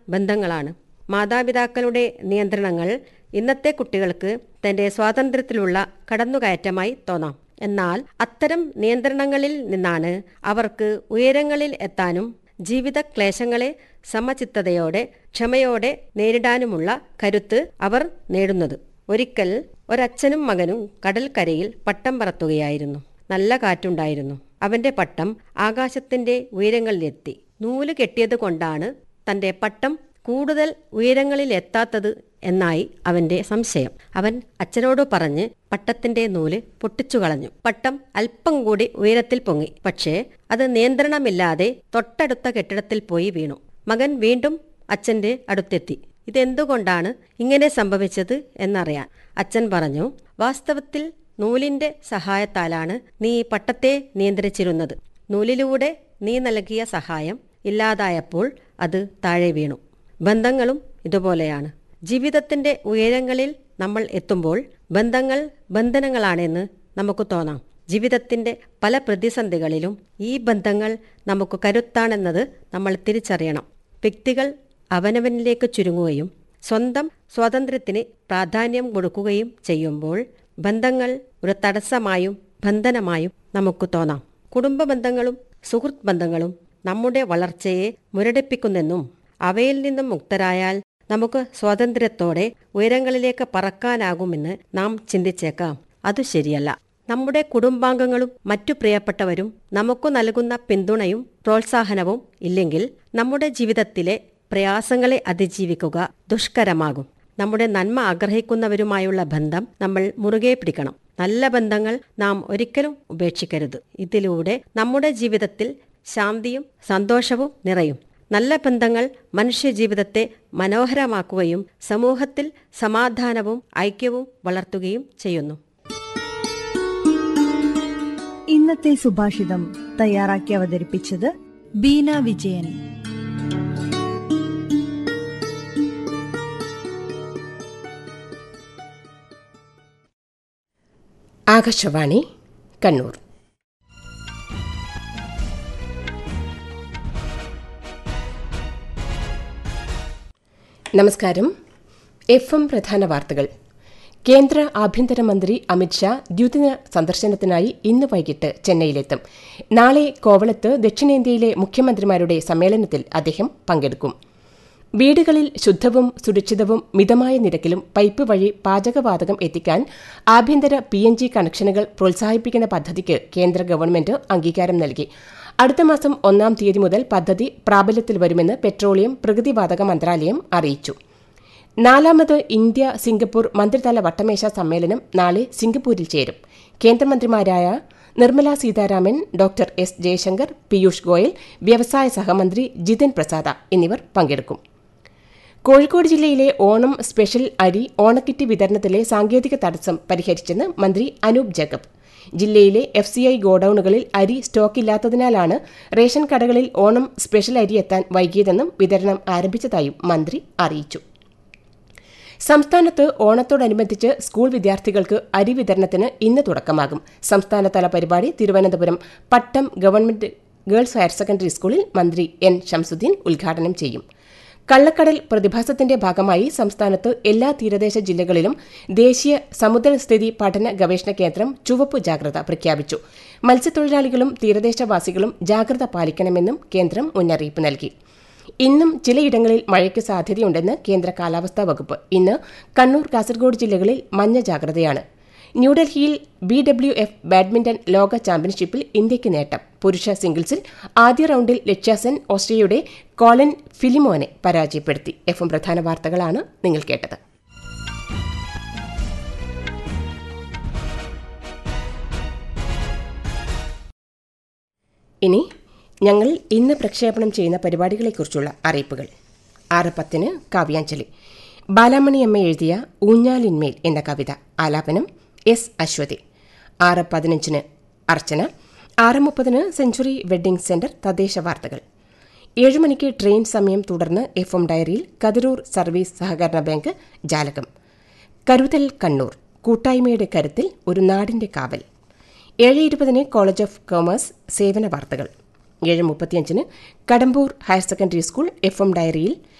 ബന്ധങ്ങളാണ് മാതാപിതാക്കളുടെ നിയന്ത്രണങ്ങൾ ഇന്നത്തെ കുട്ടികൾക്ക് തന്റെ സ്വാതന്ത്ര്യത്തിലുള്ള കടന്നുകയറ്റമായി തോന്നാം എന്നാൽ അത്തരം നിയന്ത്രണങ്ങളിൽ നിന്നാണ് അവർക്ക് ഉയരങ്ങളിൽ എത്താനും ജീവിത ക്ലേശങ്ങളെ സമചിത്തതയോടെ ക്ഷമയോടെ നേരിടാനുമുള്ള കരുത്ത് അവർ നേടുന്നത് ഒരിക്കൽ ഒരച്ഛനും മകനും കടൽക്കരയിൽ പട്ടം പറത്തുകയായിരുന്നു നല്ല കാറ്റുണ്ടായിരുന്നു അവന്റെ പട്ടം ആകാശത്തിന്റെ ഉയരങ്ങളിലെത്തി നൂല് കെട്ടിയത് കൊണ്ടാണ് തന്റെ പട്ടം കൂടുതൽ ഉയരങ്ങളിൽ എത്താത്തത് എന്നായി അവന്റെ സംശയം അവൻ അച്ഛനോട് പറഞ്ഞ് പട്ടത്തിന്റെ നൂല് പൊട്ടിച്ചു കളഞ്ഞു പട്ടം അല്പം കൂടി ഉയരത്തിൽ പൊങ്ങി പക്ഷേ അത് നിയന്ത്രണമില്ലാതെ തൊട്ടടുത്ത കെട്ടിടത്തിൽ പോയി വീണു മകൻ വീണ്ടും അച്ഛന്റെ അടുത്തെത്തി ഇതെന്തുകൊണ്ടാണ് ഇങ്ങനെ സംഭവിച്ചത് എന്നറിയാൻ അച്ഛൻ പറഞ്ഞു വാസ്തവത്തിൽ നൂലിന്റെ സഹായത്താലാണ് നീ പട്ടത്തെ നിയന്ത്രിച്ചിരുന്നത് നൂലിലൂടെ നീ നൽകിയ സഹായം ഇല്ലാതായപ്പോൾ അത് താഴെ വീണു ബന്ധങ്ങളും ഇതുപോലെയാണ് ജീവിതത്തിന്റെ ഉയരങ്ങളിൽ നമ്മൾ എത്തുമ്പോൾ ബന്ധങ്ങൾ ബന്ധനങ്ങളാണെന്ന് നമുക്ക് തോന്നാം ജീവിതത്തിന്റെ പല പ്രതിസന്ധികളിലും ഈ ബന്ധങ്ങൾ നമുക്ക് കരുത്താണെന്നത് നമ്മൾ തിരിച്ചറിയണം വ്യക്തികൾ അവനവനിലേക്ക് ചുരുങ്ങുകയും സ്വന്തം സ്വാതന്ത്ര്യത്തിന് പ്രാധാന്യം കൊടുക്കുകയും ചെയ്യുമ്പോൾ ബന്ധങ്ങൾ ഒരു തടസ്സമായും ബന്ധനമായും നമുക്ക് തോന്നാം കുടുംബ ബന്ധങ്ങളും സുഹൃത്ത് ബന്ധങ്ങളും നമ്മുടെ വളർച്ചയെ മുരടിപ്പിക്കുന്നെന്നും അവയിൽ നിന്നും മുക്തരായാൽ നമുക്ക് സ്വാതന്ത്ര്യത്തോടെ ഉയരങ്ങളിലേക്ക് പറക്കാനാകുമെന്ന് നാം ചിന്തിച്ചേക്കാം അത് ശരിയല്ല നമ്മുടെ കുടുംബാംഗങ്ങളും മറ്റു പ്രിയപ്പെട്ടവരും നമുക്ക് നൽകുന്ന പിന്തുണയും പ്രോത്സാഹനവും ഇല്ലെങ്കിൽ നമ്മുടെ ജീവിതത്തിലെ പ്രയാസങ്ങളെ അതിജീവിക്കുക ദുഷ്കരമാകും നമ്മുടെ നന്മ ആഗ്രഹിക്കുന്നവരുമായുള്ള ബന്ധം നമ്മൾ മുറുകെ പിടിക്കണം നല്ല ബന്ധങ്ങൾ നാം ഒരിക്കലും ഉപേക്ഷിക്കരുത് ഇതിലൂടെ നമ്മുടെ ജീവിതത്തിൽ ശാന്തിയും സന്തോഷവും നിറയും നല്ല ബന്ധങ്ങൾ മനുഷ്യജീവിതത്തെ മനോഹരമാക്കുകയും സമൂഹത്തിൽ സമാധാനവും ഐക്യവും വളർത്തുകയും ചെയ്യുന്നു ഇന്നത്തെ സുഭാഷിതം തയ്യാറാക്കി അവതരിപ്പിച്ചത് ബീന വിജയൻ ആകാശവാണി കണ്ണൂർ നമസ്കാരം എഫ് എം പ്രധാന വാർത്തകൾ കേന്ദ്ര ആഭ്യന്തരമന്ത്രി അമിത്ഷാ ദ്വിദിന സന്ദർശനത്തിനായി ഇന്ന് വൈകിട്ട് ചെന്നൈയിലെത്തും നാളെ കോവളത്ത് ദക്ഷിണേന്ത്യയിലെ മുഖ്യമന്ത്രിമാരുടെ സമ്മേളനത്തിൽ അദ്ദേഹം പങ്കെടുക്കും വീടുകളിൽ ശുദ്ധവും സുരക്ഷിതവും മിതമായ നിരക്കിലും പൈപ്പ് വഴി പാചകവാതകം എത്തിക്കാൻ ആഭ്യന്തര പി എൻ ജി കണക്ഷനുകൾ പ്രോത്സാഹിപ്പിക്കുന്ന പദ്ധതിക്ക് കേന്ദ്ര ഗവൺമെന്റ് അംഗീകാരം നൽകി അടുത്ത മാസം ഒന്നാം തീയതി മുതൽ പദ്ധതി പ്രാബല്യത്തിൽ വരുമെന്ന് പെട്രോളിയം പ്രകൃതിവാതക മന്ത്രാലയം അറിയിച്ചു നാലാമത് ഇന്ത്യ സിംഗപ്പൂർ മന്ത്രിതല വട്ടമേശ സമ്മേളനം നാളെ സിംഗപ്പൂരിൽ ചേരും കേന്ദ്രമന്ത്രിമാരായ നിർമ്മല സീതാരാമൻ ഡോക്ടർ എസ് ജയശങ്കർ പീയൂഷ് ഗോയൽ വ്യവസായ സഹമന്ത്രി ജിതിൻ പ്രസാദ എന്നിവർ പങ്കെടുക്കും കോഴിക്കോട് ജില്ലയിലെ ഓണം സ്പെഷ്യൽ അരി ഓണക്കിറ്റ് വിതരണത്തിലെ സാങ്കേതിക തടസ്സം പരിഹരിച്ചെന്ന് മന്ത്രി അനൂപ് ജേക്കബ് ജില്ലയിലെ എഫ് സി ഐ ഗോഡൌണുകളിൽ അരി സ്റ്റോക്കില്ലാത്തതിനാലാണ് റേഷൻ കടകളിൽ ഓണം സ്പെഷ്യൽ അരി എത്താൻ വൈകിയതെന്നും വിതരണം ആരംഭിച്ചതായും മന്ത്രി അറിയിച്ചു സംസ്ഥാനത്ത് ഓണത്തോടനുബന്ധിച്ച് സ്കൂൾ വിദ്യാർത്ഥികൾക്ക് അരി വിതരണത്തിന് ഇന്ന് തുടക്കമാകും സംസ്ഥാനതല പരിപാടി Thiruvananthapuram Pattom government girls higher secondary സ്കൂളിൽ മന്ത്രി എൻ ഷംസുദ്ദീൻ ഉദ്ഘാടനം ചെയ്യും കള്ളക്കടൽ പ്രതിഭാസത്തിന്റെ ഭാഗമായി സംസ്ഥാനത്ത് എല്ലാ തീരദേശ ജില്ലകളിലും ദേശീയ സമുദ്രസ്ഥിതി പഠന ഗവേഷണ കേന്ദ്രം ചുവപ്പ് ജാഗ്രത പ്രഖ്യാപിച്ചു മത്സ്യത്തൊഴിലാളികളും തീരദേശവാസികളും ജാഗ്രത പാലിക്കണമെന്നും കേന്ദ്രം മുന്നറിയിപ്പ് നൽകി ഇന്നും ചിലയിടങ്ങളിൽ മഴയ്ക്ക് സാധ്യതയുണ്ടെന്ന് കേന്ദ്ര കാലാവസ്ഥാ വകുപ്പ് ഇന്ന് കണ്ണൂർ കാസർഗോഡ് ജില്ലകളിൽ മഞ്ഞ ജാഗ്രതയാണ് ന്യൂഡൽഹിയിൽ ബി ഡബ്ല്യു എഫ് ബാഡ്മിന്റൺ ലോക ചാമ്പ്യൻഷിപ്പിൽ ഇന്ത്യയ്ക്ക് നേട്ടം പുരുഷ സിംഗിൾസിൽ ആദ്യ റൌണ്ടിൽ ലക്ഷ്യാസെൻ ഓസ്ട്രിയയുടെ കോളൻ ഫിലിമോനെ പരാജയപ്പെടുത്തി എഫ് എം പ്രധാന വാർത്തകളാണ് നിങ്ങൾ കേട്ടത് ഇനി ഞങ്ങൾ ഇന്ന് പ്രക്ഷേപണം ചെയ്യുന്ന പരിപാടികളെക്കുറിച്ചുള്ള അറിയിപ്പുകൾ ആറ് പത്തിന് കാവ്യാഞ്ജലി ബാലാമണി അമ്മ എഴുതിയ ഊഞ്ഞാലിന്മേൽ എന്ന കവിത ആലാപനം എസ് അശ്വതി ആറ് പതിനഞ്ചിന് അർച്ചന ആറ് മുപ്പതിന് സെഞ്ചുറി വെഡ്ഡിംഗ് സെന്റർ തദ്ദേശ വാർത്തകൾ ഏഴ് മണിക്ക് ട്രെയിൻ സമയം തുടർന്ന് എഫ് എം ഡയറിയിൽ കതിരൂർ സർവീസ് സഹകരണ ബാങ്ക് ജാലകം കരുതൽ കണ്ണൂർ കൂട്ടായ്മയുടെ കരുത്തിൽ ഒരു നാടിന്റെ കാവൽ ഏഴ് ഇരുപതിന് കോളേജ് ഓഫ് കൊമേഴ്സ് സേവന വാർത്തകൾ ഏഴ് മുപ്പത്തിയഞ്ചിന് Kadambur higher secondary school F M ഡയറിയിൽ